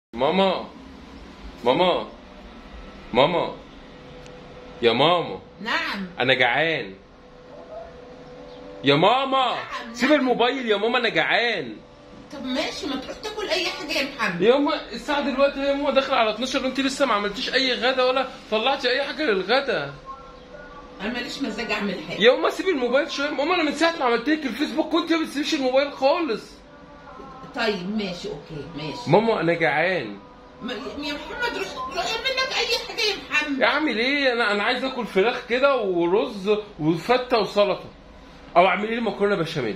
ماما ماما ماما يا ماما نعم انا جعان يا ماما نعم، سيب نعم. الموبايل يا ماما انا جعان طب ماشي ما تروح تاكل اي حاجه يا محمد يا ماما الساعة دلوقتي يا ماما داخلة على 12 وانت لسه ما عملتيش أي غدا ولا طلعتي أي حاجة للغدا. انا ماليش مزاج اعمل حاجه يا ماما سيبي الموبايل شوية، ماما أنا من ساعة ما عملت لك الفيسبوك وانت ما بتسيبيش الموبايل خالص. طيب ماشي اوكي ماشي ماما أنا جعان. ما- يا محمد روح روح اعمل لك اي حاجه يا محمد يا عمي ليه؟ أنا أنا عايز آكل فراخ كده ورز وفتة وسلطة. أو اعملي لي مكرونة بشاميل.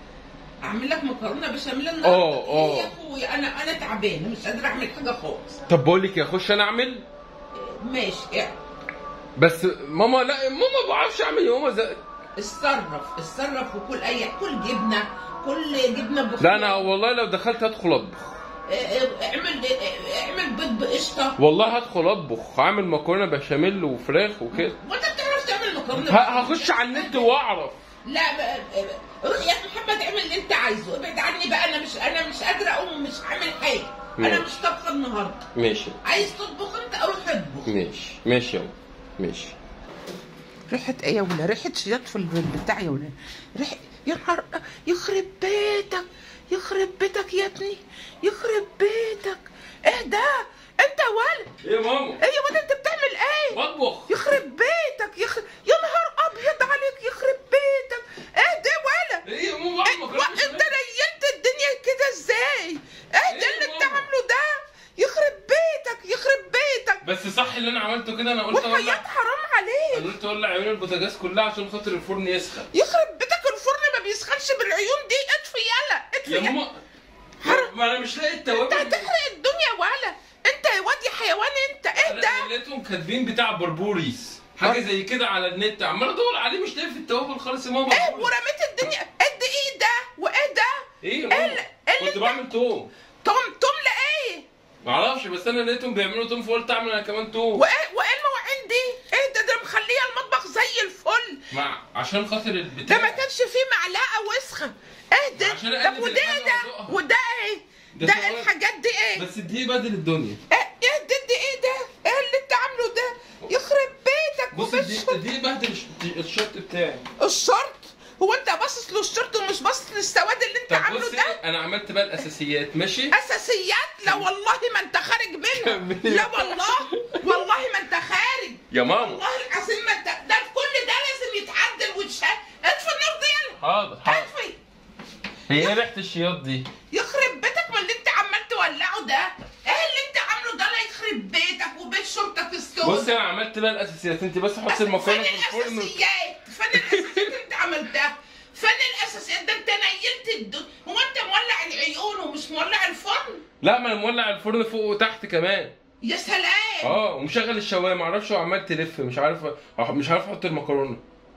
اعمل لك مكرونه بشاميل اه، النهارده اه. إيه يا اخويا انا انا تعبانه مش قادره اعمل حاجه خالص طب بقول لك إيه، أخش أنا أعمل؟ ماشي يعني بس ماما لا ماما ما بعرفش أعمل يا ماما زي... اتصرف اتصرف وكل اي كل جبنه كل جبنه بخيار لا أنا والله لو دخلت هدخل أطبخ. اه، اه، اعمل اه، اعمل بيض بقشطه والله هدخل أطبخ، هعمل مكرونة بشاميل وفراخ وكده. وانت بتعرف تعمل مكرونه ه- هخش على النت واعرف لا بقى- بقى- روح يا محمد اعمل اللي انت عايزه ابعد عني بقى انا مش انا مش قادره اقوم ومش هعمل حاجه انا ماشي. مش طابخه النهارده ماشي عايز تطبخ انت روح اطبخ ماشي ماشي يا ماشي ريحة ايه يا ولا ريحة شياط في البتاع يا ولا ريحة يا نهار يخرب بيتك يخرب بيتك يا ابني يخرب بيتك ايه ده انت ولد ايه يا ماما ايه يا ولد انت بتعمل ايه بطبخ يخرب بيتك يخرب يا نهار ابيض عليك يخرب بيتك ايه ده ولا ايه يا ماما بعمل مكرونة وانت بشاميل. نيلت الدنيا كده ازاي ايه إيه ده اللي يا انت ماما؟ عامله ده يخرب بيتك يخرب بيتك بس صح اللي انا عملته كده انا قلت وحياة اولع حرام عليك انا قلت اولع عيون البوتاجاز كلها عشان خاطر الفرن يسخن يخرب بيتك الفرن ما بيسخنش بالعيون دي اطفي يلا اطفي يا يلا ماما ما انا مش لاقي انت التوابل هتحرق الدنيا ولا انت يا واد يا حيوان انت ايه انا ده لقيتهم كاتبين بتاع بربوريس حاجه زي كده على النت عمال ادور عليه مش لاقي في التوابل خالص يا ماما ايه ورميت الدنيا قد ايه ده وايه ده ايه يا ايه ماما اللي- ايه اللي كنت بعمل توم توم توم لايه معرفش بس انا لقيتهم بيعملوا توم فقلت اعمل انا كمان توم وايه وايه المواعين دي ايه ده ده مخليه المطبخ زي الفل مع عشان خاطر البتاع ده ما كانش فيه معلقه وسخه ايه ده عشان طب أقلل وده الحاجة ايه ده وأذوقها. وده ايه ده ده سؤال. الحاجات دي ايه بس دي بدل الدنيا ايه ايه ده ده ايه ده ايه اللي انت عامله ده يخرب بيتك بص وبس دي دي بهدل الش- الشورت بتاعي الشرط هو انت باصص للشرط ومش باصص للسواد اللي انت طب عامله بصي ده انا عملت بقى الاساسيات ماشي اساسيات لا والله ما انت خارج منها كملي. لا والله والله ما انت خارج يا ماما والله العظيم ما انت ده كل ده لازم يتعدل ويتشال اطفي النور دي يلا حاضر حاضر اطفي هي ايه ريحه الشياط دي يخرب بيتك ما اللي انت عمال تولعه ده ايه اللي انت عامله ده لا يخرب بيتك وبيت شرطك السود بصي انا عملت بقى الاساسيات انت بس حطي المكرونه فين في الفرن الاساسيات فين الاساسيات اللي انت عملتها فين الاساسيات ده انت نيلت الدنيا هو انت مولع العيون ومش مولع الفرن لا ما انا مولع الفرن فوق وتحت كمان يا سلام اه ومشغل الشوايه ما اعرفش هو عمال تلف مش عارف مش عارف احط المكرونه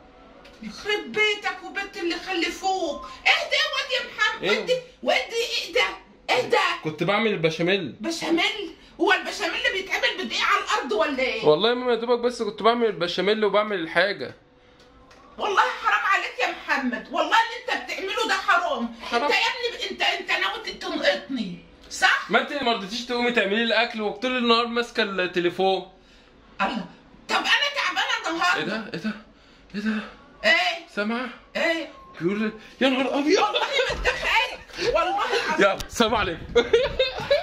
يخرب بيتك وبيت اللي خلفوك ايه ده يا واد يا محمد ايه؟ ودي ودي ايه ده ايه ده كنت بعمل البشاميل بشاميل هو البشاميل اللي بيتعمل بدقيق على الارض ولا ايه والله يا ماما يا دوبك بس كنت بعمل البشاميل وبعمل الحاجه والله حرام عليك يا محمد والله اللي انت بتعمله ده حرام حرام. انت يا ابني انت انت ناوي تنقطني صح ما انت ما رضيتيش تقومي تعملي لي الاكل وطول النهار ماسكه التليفون الله طب انا تعبانه ايه النهارده ده ايه ده ايه ده ايه سامعه ايه بيقول لي يا نهار ابيض والله ما انت خارج والله العظيم يلا سلام عليكم